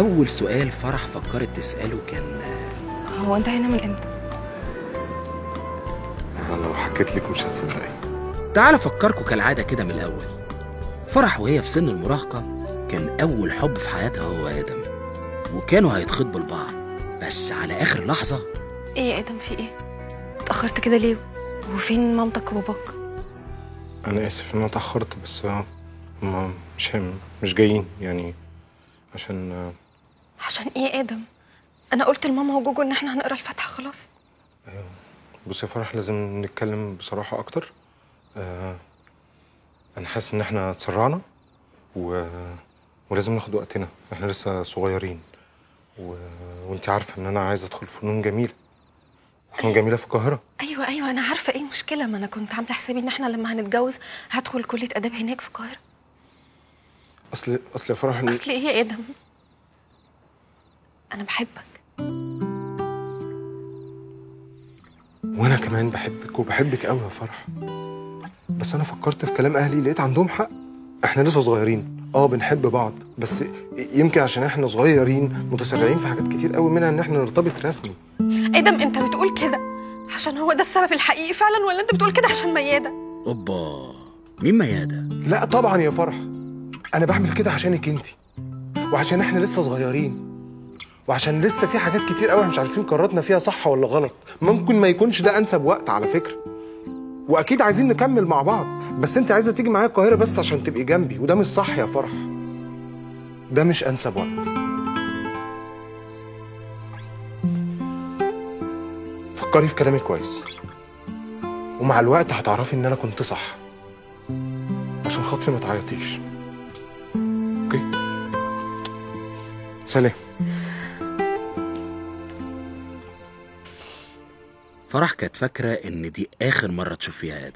أول سؤال فرح فكرت تسأله كان هو انت هنا من امتى انا لو حكيت لك مش هتصدقي تعال أفكركوا كالعادة كده من الأول فرح وهي في سن المراهقة كان أول حب في حياتها هو آدم وكانوا هيتخطبوا لبعض بس على آخر لحظة ايه يا ادم في ايه اتاخرت كده ليه وفين مامتك وباباك انا اسف ان انا اتاخرت بس آه، هما مش هم مش جايين يعني عشان آه، عشان ايه يا ادم انا قلت لماما وجوجو ان احنا هنقرا الفاتحه خلاص بصي يا فرح لازم نتكلم بصراحه اكتر آه، انا حاسس ان احنا اتسرعنا و... ولازم ناخد وقتنا احنا لسه صغيرين و... وانت عارفه ان انا عايز ادخل فنون جميله فنون جميله في القاهره ايوه ايوه انا عارفه ايه المشكله ما انا كنت عامله حسابي ان احنا لما هنتجوز هدخل كليه اداب هناك في القاهره اصل اصل يا فرح إن- اصل ايه يا ادم انا بحبك وانا كمان بحبك وبحبك قوي يا فرح بس انا فكرت في كلام اهلي لقيت عندهم حق احنا لسه صغيرين اه بنحب بعض بس يمكن عشان احنا صغيرين متسرعين في حاجات كتير قوي منها ان احنا نرتبط رسمي ادم انت بتقول كده عشان هو ده السبب الحقيقي فعلا ولا انت بتقول كده عشان مياده أوبا مين ميادة؟ لا طبعا يا فرح انا بعمل كده عشانك انت وعشان احنا لسه صغيرين وعشان لسه في حاجات كتير قوي مش عارفين قراراتنا فيها صح ولا غلط ممكن ما يكونش ده انسب وقت على فكره واكيد عايزين نكمل مع بعض بس انت عايزه تيجي معايا القاهره بس عشان تبقي جنبي وده مش صح يا فرح ده مش انسب وقت فكري في كلامي كويس ومع الوقت هتعرفي ان انا كنت صح عشان خاطري ما تعيطيش اوكي سلام فرح كانت فاكرة إن دي آخر مرة تشوف فيها آدم